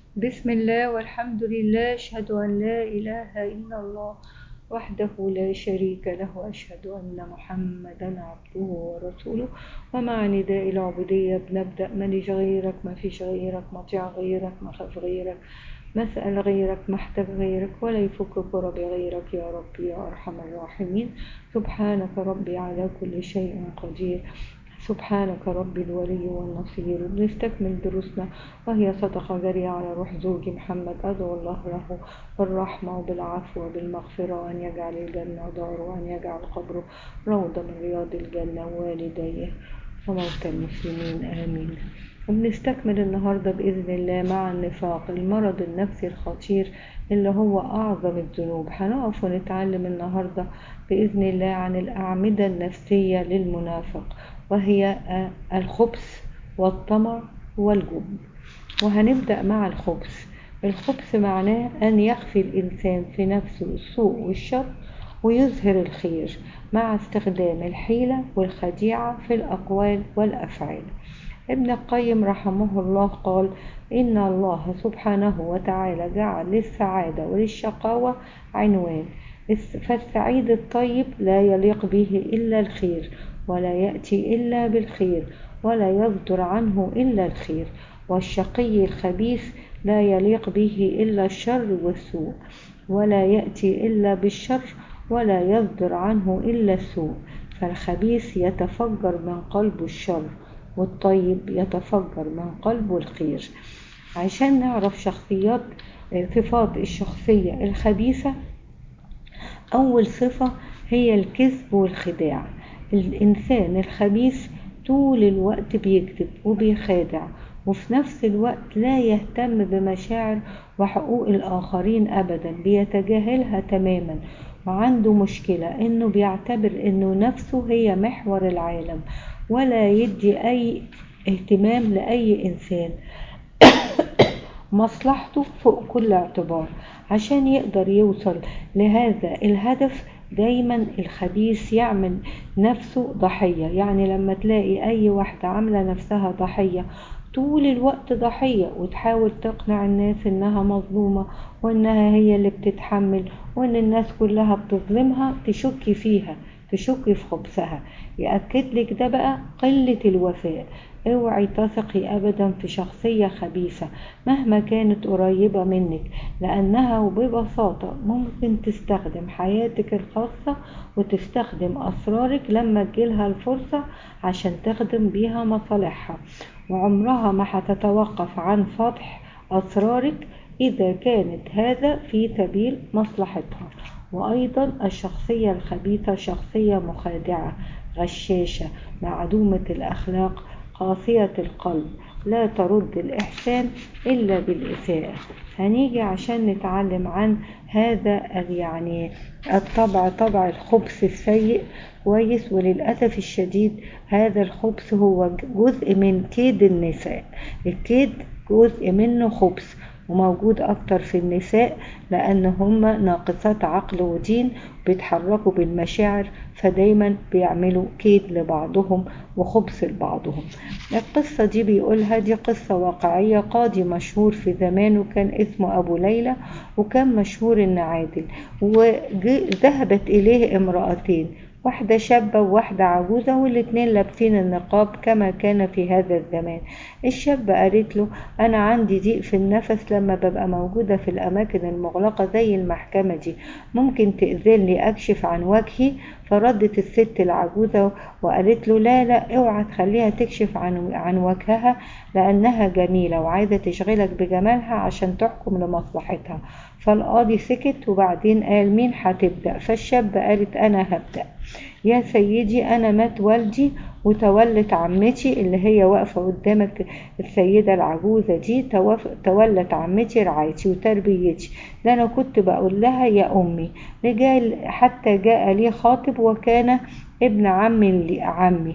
بسم الله والحمد لله أشهد أن لا إله إلا الله وحده لا شريك له أشهد أن محمدا عبده ورسوله ومع نداء العبودية بنبدأ ماليش غيرك ما فيش غيرك مطيع غيرك ما خاف غيرك مسأل غيرك محتاج غيرك ولا يفك كرب غيرك يا رب يا أرحم الراحمين سبحانك ربي على كل شيء قدير سبحانك ربي الولي والنصير بنستكمل دروسنا وهي صدقة جارية على روح زوجي محمد أدعو الله له بالرحمة وبالعفو وبالمغفرة وأن يجعل الجنة داره وأن يجعل قبره روضة من رياض الجنة ووالديه وموتى المسلمين آمين وبنستكمل النهاردة بإذن الله مع النفاق المرض النفسي الخطير اللي هو أعظم الذنوب هنقف ونتعلم النهاردة بإذن الله عن الأعمدة النفسية للمنافق وهي الخبث والطمع والجبن وهنبدأ مع الخبث الخبث معناه أن يخفي الإنسان في نفسه السوء والشر ويظهر الخير مع استخدام الحيلة والخديعة في الأقوال والأفعال ابن القيم رحمه الله قال إن الله سبحانه وتعالى جعل للسعادة وللشقاوة عنوان فالسعيد الطيب لا يليق به إلا الخير ولا يأتي إلا بالخير ولا يصدر عنه إلا الخير والشقي الخبيث لا يليق به إلا الشر والسوء ولا يأتي إلا بالشر ولا يصدر عنه إلا السوء فالخبيث يتفجر من قلبه الشر والطيب يتفجر من قلبه الخير عشان نعرف شخصيات صفات الشخصية الخبيثة أول صفة هي الكذب والخداع الإنسان الخبيث طول الوقت بيكذب وبيخادع وفي نفس الوقت لا يهتم بمشاعر وحقوق الآخرين أبدا بيتجاهلها تماما وعنده مشكلة إنه بيعتبر إنه نفسه هي محور العالم ولا يدي أي اهتمام لأي إنسان مصلحته فوق كل اعتبار عشان يقدر يوصل لهذا الهدف دايما الخبيث يعمل نفسه ضحية يعني لما تلاقي أي واحدة عاملة نفسها ضحية طول الوقت ضحية وتحاول تقنع الناس انها مظلومة وانها هي اللي بتتحمل وان الناس كلها بتظلمها تشك فيها تشك في خبثها يأكد لك ده بقى قلة الوفاء اوعي تثقي ابدا في شخصية خبيثة مهما كانت قريبة منك لانها وببساطة ممكن تستخدم حياتك الخاصة وتستخدم اسرارك لما تجيلها الفرصة عشان تخدم بيها مصالحها وعمرها ما هتتوقف عن فتح اسرارك اذا كانت هذا في سبيل مصلحتها وايضا الشخصية الخبيثة شخصية مخادعة غشاشة معدومة الاخلاق قاسية القلب لا ترد الإحسان إلا بالإساءة هنيجي عشان نتعلم عن هذا يعني الطبع طبع الخبث السيء كويس وللأسف الشديد هذا الخبث هو جزء من كيد النساء الكيد جزء منه خبث وموجود أكتر في النساء لأن هم ناقصات عقل ودين بيتحركوا بالمشاعر فدايما بيعملوا كيد لبعضهم وخبث لبعضهم القصة دي بيقولها دي قصة واقعية قاضي مشهور في زمانه كان اسمه أبو ليلى وكان مشهور إن عادل وذهبت إليه امرأتين واحدة شابة وواحدة عجوزة والاتنين لابسين النقاب كما كان في هذا الزمان الشابة قالت له أنا عندي ضيق في النفس لما ببقى موجودة في الأماكن المغلقة زي المحكمة دي ممكن تأذني أكشف عن وجهي فردت الست العجوزة وقالت له لا لا اوعى تخليها تكشف عن عن وجهها لأنها جميلة وعايزة تشغلك بجمالها عشان تحكم لمصلحتها فالقاضي سكت وبعدين قال مين هتبدأ فالشابة قالت أنا هبدأ يا سيدي أنا مات والدي وتولت عمتي اللي هي واقفة قدامك السيدة العجوزة دي تولت عمتي رعايتي وتربيتي ده أنا كنت بقول لها يا أمي رجال حتى جاء لي خاطب وكان ابن عمي عمي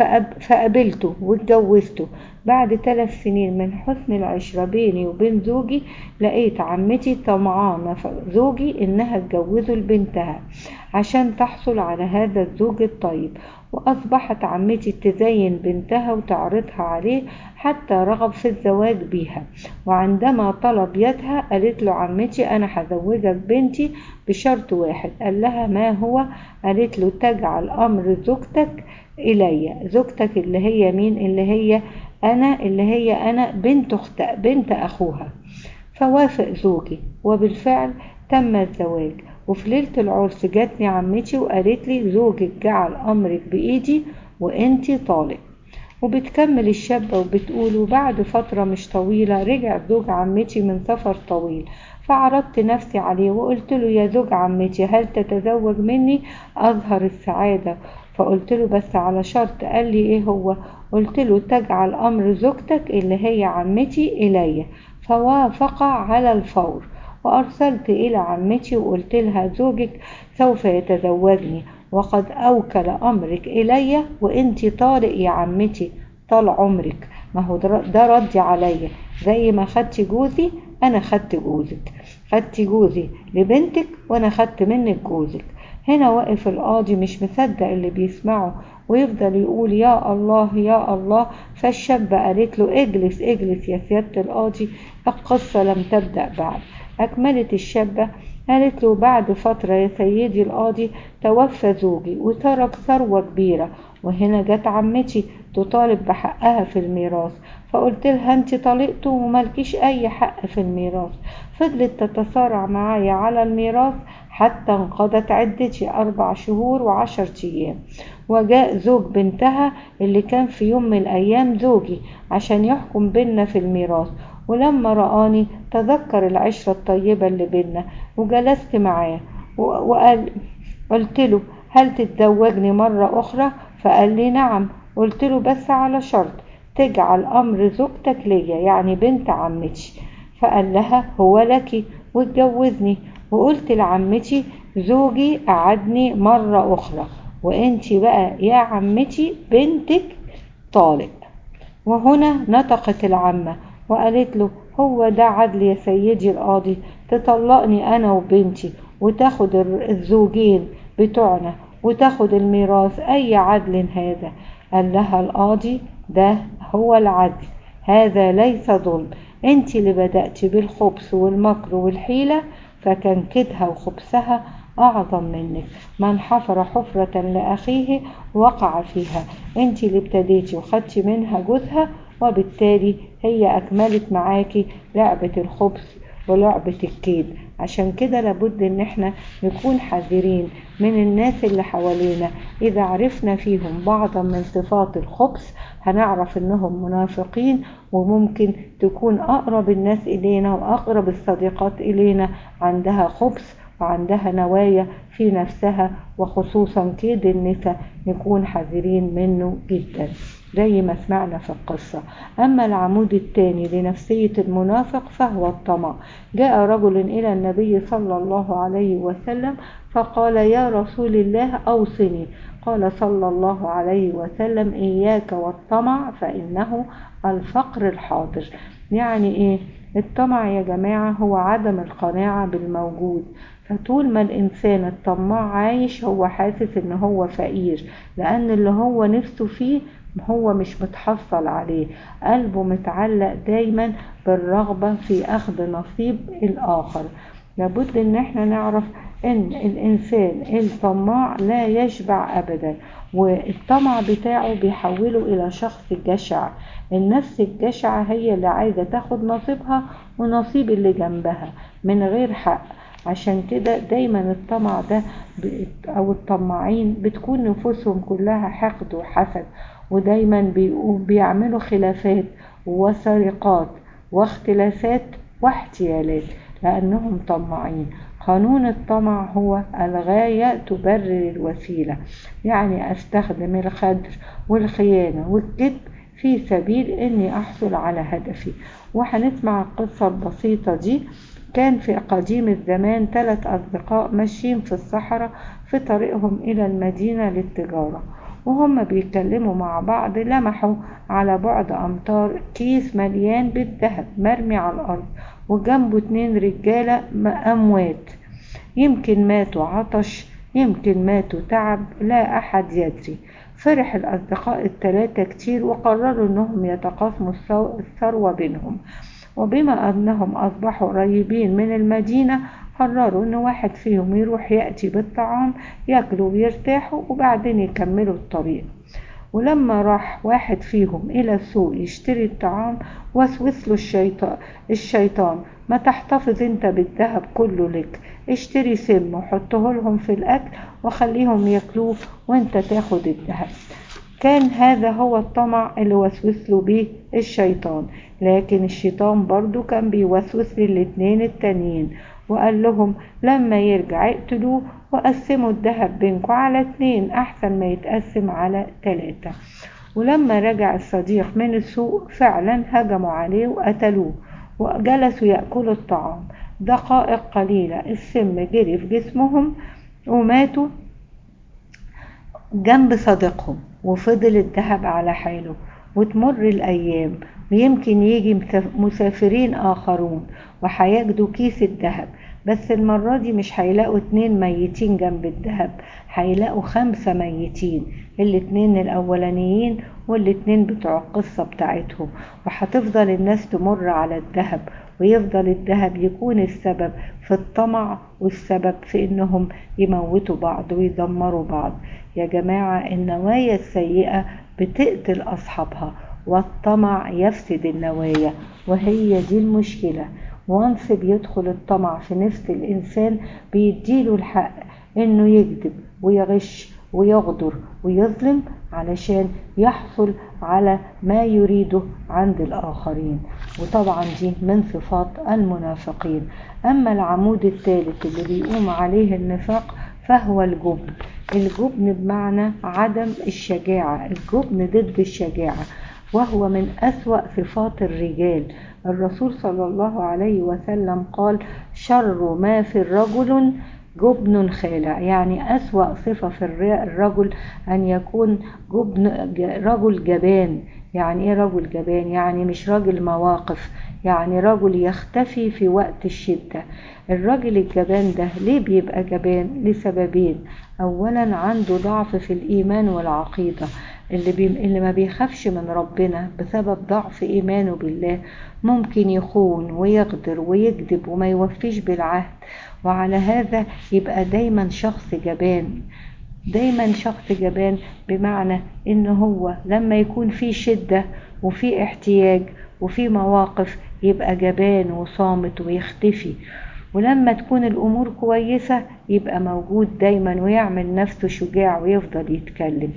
فقابلته واتجوزته بعد ثلاث سنين من حسن العشرة بيني وبين زوجي لقيت عمتي طمعانة زوجي إنها تجوزه لبنتها عشان تحصل على هذا الزوج الطيب وأصبحت عمتي تزين بنتها وتعرضها عليه حتى رغب في الزواج بيها وعندما طلب يدها قالت له عمتي أنا هزوجك بنتي بشرط واحد قال لها ما هو قالت له تجعل أمر زوجتك إلي زوجتك اللي هي مين اللي هي أنا اللي هي أنا بنت أخت بنت أخوها فوافق زوجي وبالفعل تم الزواج وفي ليلة العرس جاتني عمتي وقالت لي زوجك جعل أمرك بإيدي وإنتي طالق وبتكمل الشابة وبتقول وبعد فترة مش طويلة رجع زوج عمتي من سفر طويل فعرضت نفسي عليه وقلت له يا زوج عمتي هل تتزوج مني أظهر السعادة فقلت له بس على شرط قال لي ايه هو قلت له تجعل أمر زوجتك اللي هي عمتي إلي فوافق على الفور وأرسلت إلى عمتي وقلت لها زوجك سوف يتزوجني وقد أوكل أمرك إلي وإنتي طارق يا عمتي طال عمرك ما هو ده ردي عليا زي ما خدتي جوزي أنا خدت جوزك خدتي جوزي لبنتك وأنا خدت منك جوزك هنا واقف القاضي مش مصدق اللي بيسمعه ويفضل يقول يا الله يا الله فالشابة قالت له اجلس اجلس يا سيادة القاضي القصة لم تبدأ بعد أكملت الشابة قالت له بعد فترة يا سيدي القاضي توفى زوجي وترك ثروة كبيرة وهنا جت عمتي تطالب بحقها في الميراث فقلت لها انت طلقته وملكيش اي حق في الميراث فضلت تتصارع معايا على الميراث حتى انقضت عدتي أربع شهور وعشر أيام وجاء زوج بنتها اللي كان في يوم من الأيام زوجي عشان يحكم بينا في الميراث ولما رآني تذكر العشرة الطيبة اللي بينا وجلست معاه وقال قلت له هل تتزوجني مرة أخرى فقال لي نعم قلت له بس على شرط تجعل أمر زوجتك ليا يعني بنت عمتي فقال لها هو لك واتجوزني وقلت لعمتي زوجي قعدني مرة أخرى وانتي بقى يا عمتي بنتك طالق وهنا نطقت العمة وقالت له هو ده عدل يا سيدي القاضي تطلقني أنا وبنتي وتاخد الزوجين بتوعنا وتاخد الميراث أي عدل هذا قال لها القاضي ده هو العدل هذا ليس ظلم انت اللي بدأت بالخبث والمكر والحيلة فكان كدها وخبثها أعظم منك من حفر حفرة لأخيه وقع فيها انت اللي ابتديتي وخدتي منها جوزها وبالتالي هي أكملت معاكي لعبة الخبث ولعبة الكيد عشان كده لابد ان احنا نكون حذرين من الناس اللي حوالينا اذا عرفنا فيهم بعضا من صفات الخبث هنعرف انهم منافقين وممكن تكون اقرب الناس الينا واقرب الصديقات الينا عندها خبث وعندها نوايا في نفسها وخصوصا كيد النساء نكون حذرين منه جدا زي ما سمعنا في القصة أما العمود الثاني لنفسية المنافق فهو الطمع جاء رجل إلى النبي صلى الله عليه وسلم فقال يا رسول الله أوصني قال صلى الله عليه وسلم إياك والطمع فإنه الفقر الحاضر يعني إيه الطمع يا جماعة هو عدم القناعة بالموجود فطول ما الإنسان الطماع عايش هو حاسس إن هو فقير لأن اللي هو نفسه فيه هو مش متحصل عليه قلبه متعلق دايما بالرغبة في أخذ نصيب الآخر لابد إن احنا نعرف إن الإنسان الطماع لا يشبع أبدا والطمع بتاعه بيحوله إلى شخص جشع النفس الجشعة هي اللي عايزة تاخد نصيبها ونصيب اللي جنبها من غير حق عشان كده دايما الطمع ده او الطماعين بتكون نفوسهم كلها حقد وحسد ودايما بيعملوا خلافات وسرقات واختلافات واحتيالات لأنهم طماعين قانون الطمع هو الغاية تبرر الوسيلة يعني أستخدم الخدر والخيانة والكذب في سبيل أني أحصل على هدفي وهنسمع القصة البسيطة دي كان في قديم الزمان ثلاث أصدقاء ماشيين في الصحراء في طريقهم إلى المدينة للتجارة وهم بيتكلموا مع بعض لمحوا على بعد أمتار كيس مليان بالذهب مرمي على الأرض وجنبه اتنين رجالة أموات يمكن ماتوا عطش يمكن ماتوا تعب لا أحد يدري فرح الأصدقاء الثلاثة كتير وقرروا أنهم يتقاسموا الثروة بينهم وبما أنهم أصبحوا قريبين من المدينة قرروا أن واحد فيهم يروح يأتي بالطعام ياكلوا ويرتاحوا وبعدين يكملوا الطريق ولما راح واحد فيهم إلى السوق يشتري الطعام وسوس له الشيطان, الشيطان ما تحتفظ انت بالذهب كله لك اشتري سم وحطه لهم في الأكل وخليهم ياكلوه وانت تاخد الذهب كان هذا هو الطمع اللي وسوس له بيه الشيطان لكن الشيطان برضو كان بيوسوس للاتنين التانيين وقال لهم لما يرجع اقتلوه وقسموا الذهب بينكم على اتنين احسن ما يتقسم على تلاتة ولما رجع الصديق من السوق فعلا هجموا عليه وقتلوه وجلسوا يأكلوا الطعام دقائق قليلة السم جري في جسمهم وماتوا جنب صديقهم وفضل الذهب على حاله وتمر الأيام ويمكن يجي مسافرين آخرون وهيجدوا كيس الذهب بس المرة دي مش هيلاقوا اتنين ميتين جنب الذهب هيلاقوا خمسة ميتين الاتنين الأولانيين والاتنين بتوع القصة بتاعتهم وهتفضل الناس تمر على الذهب ويفضل الذهب يكون السبب في الطمع والسبب في انهم يموتوا بعض ويدمروا بعض يا جماعة النوايا السيئة بتقتل أصحابها والطمع يفسد النوايا وهي دي المشكلة وانس بيدخل الطمع في نفس الإنسان بيديله الحق إنه يكذب ويغش ويغدر ويظلم علشان يحصل على ما يريده عند الآخرين وطبعا دي من صفات المنافقين أما العمود الثالث اللي بيقوم عليه النفاق فهو الجبن الجبن بمعنى عدم الشجاعة الجبن ضد الشجاعة وهو من أسوأ صفات الرجال الرسول صلى الله عليه وسلم قال شر ما في الرجل جبن خالع يعني أسوأ صفة في الرجل أن يكون جبن رجل جبان يعني إيه رجل جبان يعني مش راجل مواقف يعني رجل يختفي في وقت الشدة الراجل الجبان ده ليه بيبقى جبان لسببين أولا عنده ضعف في الإيمان والعقيدة اللي, بي... اللي ما بيخافش من ربنا بسبب ضعف إيمانه بالله ممكن يخون ويغدر ويكذب وما يوفيش بالعهد وعلى هذا يبقى دايما شخص جبان دايما شخص جبان بمعنى ان هو لما يكون في شدة وفي احتياج وفي مواقف يبقى جبان وصامت ويختفي ولما تكون الامور كويسة يبقى موجود دايما ويعمل نفسه شجاع ويفضل يتكلم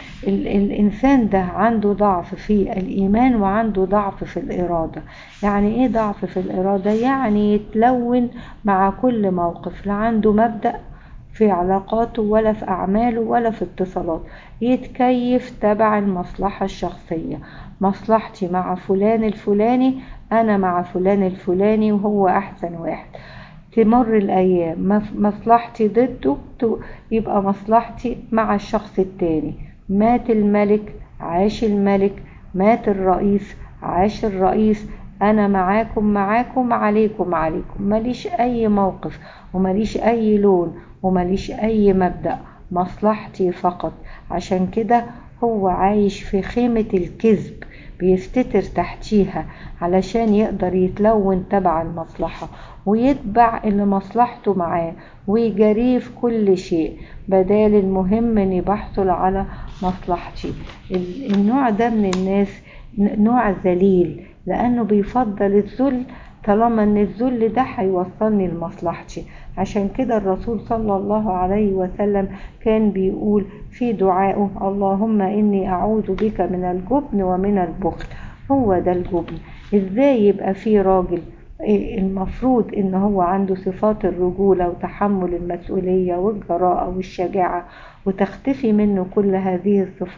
الإنسان ده عنده ضعف في الإيمان وعنده ضعف في الإرادة يعني إيه ضعف في الإرادة؟ يعني يتلون مع كل موقف لا عنده مبدأ في علاقاته ولا في أعماله ولا في اتصالات يتكيف تبع المصلحة الشخصية مصلحتي مع فلان الفلاني أنا مع فلان الفلاني وهو أحسن واحد تمر الأيام مصلحتي ضده يبقى مصلحتي مع الشخص التاني مات الملك عاش الملك مات الرئيس عاش الرئيس أنا معاكم معاكم عليكم عليكم ماليش أي موقف وماليش أي لون وماليش أي مبدأ مصلحتي فقط عشان كده هو عايش في خيمة الكذب بيستتر تحتيها علشان يقدر يتلون تبع المصلحة ويتبع اللي مصلحته معاه ويجريه في كل شيء بدال المهم اني بحصل على مصلحتي النوع ده من الناس نوع ذليل لانه بيفضل الذل طالما ان الذل ده هيوصلني لمصلحتي عشان كده الرسول صلى الله عليه وسلم كان بيقول في دعائه اللهم اني اعوذ بك من الجبن ومن البخل هو ده الجبن ازاي يبقى في راجل المفروض ان هو عنده صفات الرجولة وتحمل المسؤولية والجراءة والشجاعة وتختفي منه كل هذه الصفات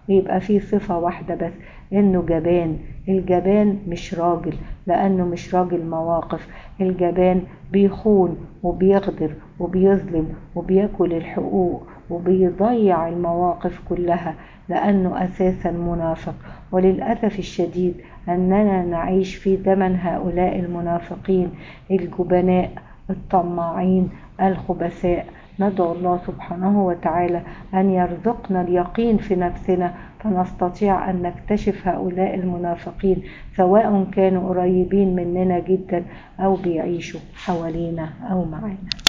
ويبقى فيه صفة واحدة بس انه جبان الجبان مش راجل لانه مش راجل مواقف الجبان بيخون وبيغدر وبيظلم وبياكل الحقوق وبيضيع المواقف كلها لأنه أساسا منافق وللأسف الشديد أننا نعيش في زمن هؤلاء المنافقين الجبناء الطماعين الخبثاء ندعو الله سبحانه وتعالى أن يرزقنا اليقين في نفسنا فنستطيع أن نكتشف هؤلاء المنافقين سواء كانوا قريبين مننا جدا أو بيعيشوا حوالينا أو معنا